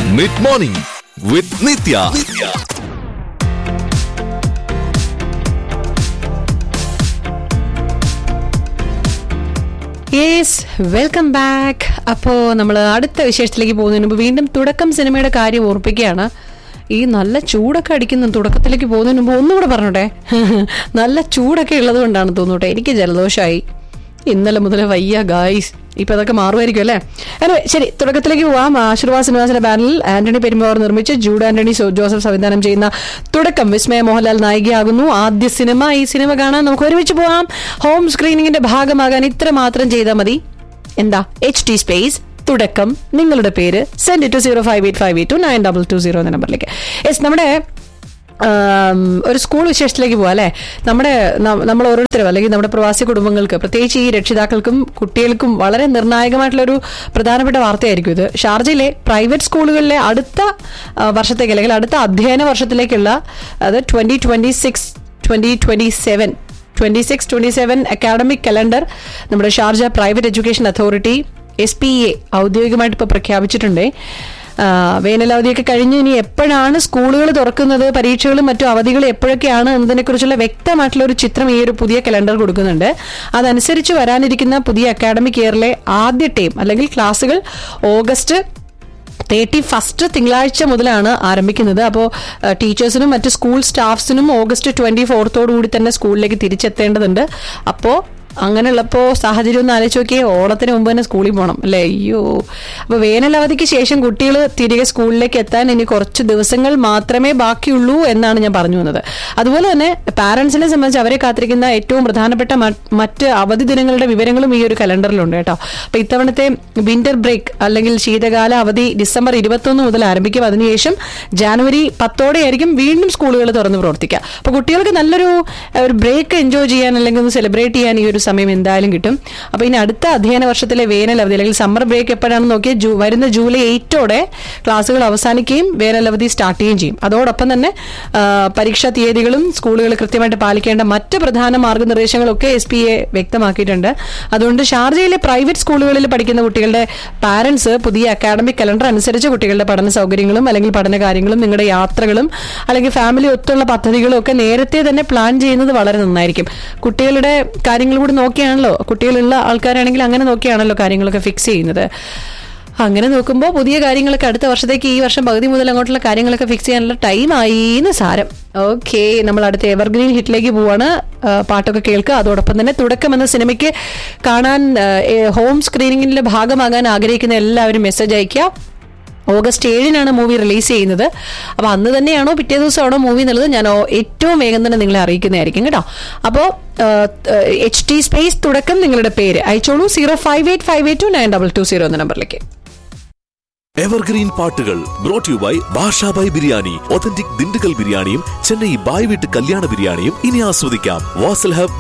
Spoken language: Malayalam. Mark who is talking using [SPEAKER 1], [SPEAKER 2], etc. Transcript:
[SPEAKER 1] mid morning with Nithya
[SPEAKER 2] yes welcome back അപ്പോൾ നമ്മൾ അടുത്ത വിശേഷത്തിലേക്ക് പോകുന്നതിന് മുമ്പ് വീണ്ടും തുടക്കം സിനിമയുടെ കാര്യം ഓർപ്പിക്കുകയാണ് ഈ നല്ല ചൂടൊക്കെ അടിക്കുന്ന തുടക്കത്തിലേക്ക് പോകുന്നതിന് മുമ്പ് ഒന്നുകൂടെ പറഞ്ഞോട്ടെ നല്ല ചൂടൊക്കെ ഉള്ളത് കൊണ്ടാണ് തോന്നൂട്ടെ എനിക്ക് ജലദോഷമായി ഇന്നലെ മുതൽ വയ്യ ഗായ്സ് ഇപ്പൊ അതൊക്കെ മാറുമായിരിക്കും അല്ലേ anyway, ശരി തുടക്കത്തിലേക്ക് പോവാം ആശീർവാദ് സിനിമാസിന്റെ ബാനറിൽ ആന്റണി പെരുമ്പാവൂർ നിർമ്മിച്ച് ജൂഡ് ആന്റണി സോ- ജോസഫ് സംവിധാനം ചെയ്യുന്ന തുടക്കം വിസ്മയ മോഹൻലാൽ നായികയാകുന്നു ആദ്യ സിനിമ ഈ സിനിമ കാണാൻ നമുക്ക് ഒരുമിച്ച് പോവാം ഹോം സ്ക്രീനിങ്ങിന്റെ ഭാഗമാകാൻ ഇത്ര മാത്രം ചെയ്താൽ മതി എന്താ എച്ച് ടി സ്പേസ് തുടക്കം നിങ്ങളുടെ പേര് send to zero five eight five eight two nine double two zero എന്ന നമ്പറിലേക്ക് യെസ് നമ്മുടെ ആം, ഒരു സ്കൂൾ വിശേഷത്തിലേക്ക് പോവാം അല്ലേ നമ്മുടെ ന- നമ്മൾ ഓരോരുത്തരും അല്ലെങ്കിൽ നമ്മുടെ പ്രവാസി കുടുംബങ്ങൾക്ക് പ്രത്യേകിച്ച് ഈ രക്ഷിതാക്കൾക്കും കുട്ടികൾക്കും വളരെ നിർണായകമായിട്ടുള്ള ഒരു പ്രധാനപ്പെട്ട വാർത്തയായിരിക്കും ഇത് ഷാർജയിലെ പ്രൈവറ്റ് സ്കൂളുകളിലെ അടുത്ത ആ, വർഷത്തേക്ക് അല്ലെങ്കിൽ അടുത്ത അധ്യയന വർഷത്തിലേക്കുള്ള അത് twenty twenty six twenty twenty seven twenty six twenty seven academic calendar നമ്മുടെ Sharjah private education authority S P A ഔദ്യോഗികമായിട്ട് ഇപ്പോൾ പ്രഖ്യാപിച്ചിട്ടുണ്ട് ആ, വേനലവധിയൊക്കെ കഴിഞ്ഞ് ഇനി എപ്പോഴാണ് സ്കൂളുകൾ തുറക്കുന്നത് പരീക്ഷകളും മറ്റു അവധികളും എപ്പോഴൊക്കെയാണ് എന്നതിനെക്കുറിച്ചുള്ള വ്യക്തമായിട്ടുള്ള ഒരു ചിത്രം ഈ ഒരു പുതിയ കലണ്ടർ കൊടുക്കുന്നുണ്ട് അതനുസരിച്ച് വരാനിരിക്കുന്ന പുതിയ അക്കാഡമിക് ഇയറിലെ ആദ്യ ടൈം അല്ലെങ്കിൽ ക്ലാസ്സുകൾ ഓഗസ്റ്റ് തേർട്ടി ഫസ്റ്റ് തിങ്കളാഴ്ച മുതലാണ് ആരംഭിക്കുന്നത് അപ്പോൾ ടീച്ചേഴ്സിനും മറ്റ് സ്കൂൾ സ്റ്റാഫ്സിനും ഓഗസ്റ്റ് ട്വന്റി ഫോർത്തോടു കൂടി തന്നെ സ്കൂളിലേക്ക് തിരിച്ചെത്തേണ്ടതുണ്ട് അപ്പോൾ അങ്ങനെയുള്ളപ്പോൾ സാഹചര്യം ഒന്ന് ആലോചിച്ച് നോക്കിയേ ഓണത്തിന് മുമ്പ് തന്നെ സ്കൂളിൽ പോകണം അല്ലേ അയ്യോ അപ്പോൾ വേനൽ അവധിക്ക് ശേഷം കുട്ടികൾ തിരികെ സ്കൂളിലേക്ക് എത്താൻ ഇനി കുറച്ച് ദിവസങ്ങൾ മാത്രമേ ബാക്കിയുള്ളൂ എന്നാണ് ഞാൻ പറഞ്ഞു വന്നത് അതുപോലെ തന്നെ പാരന്റ്സിനെ സംബന്ധിച്ച് അവരെ കാത്തിരിക്കുന്ന ഏറ്റവും പ്രധാനപ്പെട്ട മ- മറ്റ് അവധി ദിനങ്ങളുടെ വിവരങ്ങളും ഈ ഒരു കലണ്ടറിലുണ്ട് കേട്ടോ അപ്പോൾ ഇത്തവണത്തെ വിന്റർ ബ്രേക്ക് അല്ലെങ്കിൽ ശീതകാല അവധി ഡിസംബർ ഇരുപത്തൊന്ന് മുതൽ ആരംഭിക്കും അതിനുശേഷം ജാനുവരി പത്തോടെ ആയിരിക്കും വീണ്ടും സ്കൂളുകൾ തുറന്ന് പ്രവർത്തിക്കുക അപ്പോൾ കുട്ടികൾക്ക് നല്ലൊരു ഏഹ്, ഒരു ബ്രേക്ക് എൻജോയ് ചെയ്യാൻ അല്ലെങ്കിൽ ഒന്ന് സെലിബ്രേറ്റ് ചെയ്യാൻ ഈ ഒരു സമയം എന്തായാലും കിട്ടും അപ്പോൾ ഇനി അടുത്ത അധ്യയന വർഷത്തിലെ വേനൽ അവധി അല്ലെങ്കിൽ സമ്മർ ബ്രേക്ക് എപ്പോഴാണെന്ന് നോക്കിയാൽ ജൂ വരുന്ന ജൂലൈ എയ്റ്റോടെ ക്ലാസ്സുകൾ അവസാനിക്കുകയും വേനൽ അവധി സ്റ്റാർട്ട് ചെയ്യുകയും ചെയ്യും അതോടൊപ്പം തന്നെ ആ, പരീക്ഷാ തീയതികളും സ്കൂളുകൾ കൃത്യമായിട്ട് പാലിക്കേണ്ട മറ്റ് പ്രധാന മാർഗനിർദ്ദേശങ്ങളൊക്കെ എസ് പി എ വ്യക്തമാക്കിയിട്ടുണ്ട് അതുകൊണ്ട് ഷാർജയിലെ പ്രൈവറ്റ് സ്കൂളുകളിൽ പഠിക്കുന്ന കുട്ടികളുടെ പാരന്റ്സ് പുതിയ അക്കാഡമിക് കലണ്ടർ അനുസരിച്ച് കുട്ടികളുടെ പഠന സൗകര്യങ്ങളും അല്ലെങ്കിൽ പഠന കാര്യങ്ങളും നിങ്ങളുടെ യാത്രകളും അല്ലെങ്കിൽ ഫാമിലി ഒത്തുള്ള പദ്ധതികളും ഒക്കെ നേരത്തെ തന്നെ പ്ലാൻ ചെയ്യുന്നത് വളരെ നന്നായിരിക്കും കുട്ടികളുടെ കാര്യങ്ങൾ കൂടി നോക്കിയാണല്ലോ കുട്ടികളുള്ള ആൾക്കാരാണെങ്കിൽ അങ്ങനെ നോക്കിയാണല്ലോ കാര്യങ്ങളൊക്കെ ഫിക്സ് ചെയ്യുന്നത് അങ്ങനെ നോക്കുമ്പോൾ പുതിയ കാര്യങ്ങളൊക്കെ അടുത്ത വർഷത്തേക്ക് ഈ വർഷം പകുതി മുതൽ അങ്ങോട്ടുള്ള കാര്യങ്ങളൊക്കെ ഫിക്സ് ചെയ്യാനുള്ള ടൈം ആയി എന്ന് സാരം ഓക്കെ നമ്മൾ അടുത്ത എവർഗ്രീൻ ഹിറ്റിലേക്ക് പോവാണ് ആ, പാട്ടൊക്കെ കേൾക്കുക അതോടൊപ്പം തന്നെ തുടക്കം എന്ന സിനിമയ്ക്ക് കാണാൻ ആ, ഏ, ഹോം സ്ക്രീനിങ്ങിന്റെ ഭാഗമാകാൻ ആഗ്രഹിക്കുന്ന എല്ലാവരും മെസ്സേജ് അയക്കുക ഓഗസ്റ്റ് ഏഴിനാണ് മൂവി റിലീസ് ചെയ്യുന്നത് അപ്പോൾ അന്ന് തന്നെയാണോ പിറ്റേ ദിവസമാണോ മൂവി എന്നുള്ളത് ഞാൻ ഓ- ഏറ്റവും വേഗം തന്നെ നിങ്ങളെ അറിയിക്കുന്നതായിരിക്കും കേട്ടോ അപ്പോൾ എച്ച് ടി സ്പേസ് തുടക്കം നിങ്ങളുടെ പേര് അയച്ചോളൂ zero five eight five eight two nine double two zero എന്ന നമ്പറിലേക്ക്
[SPEAKER 1] എവർഗ്രീൻ പാട്ടുകൾ brought you by Basha by biryani authentic Dindigul ബിരിയാണിയും ചെന്നൈ ബായ് വീട്ട് കല്യാണ ബിരിയാണിയും ഇനി ആസ്വദിക്കാം വാസൽ ഹബ്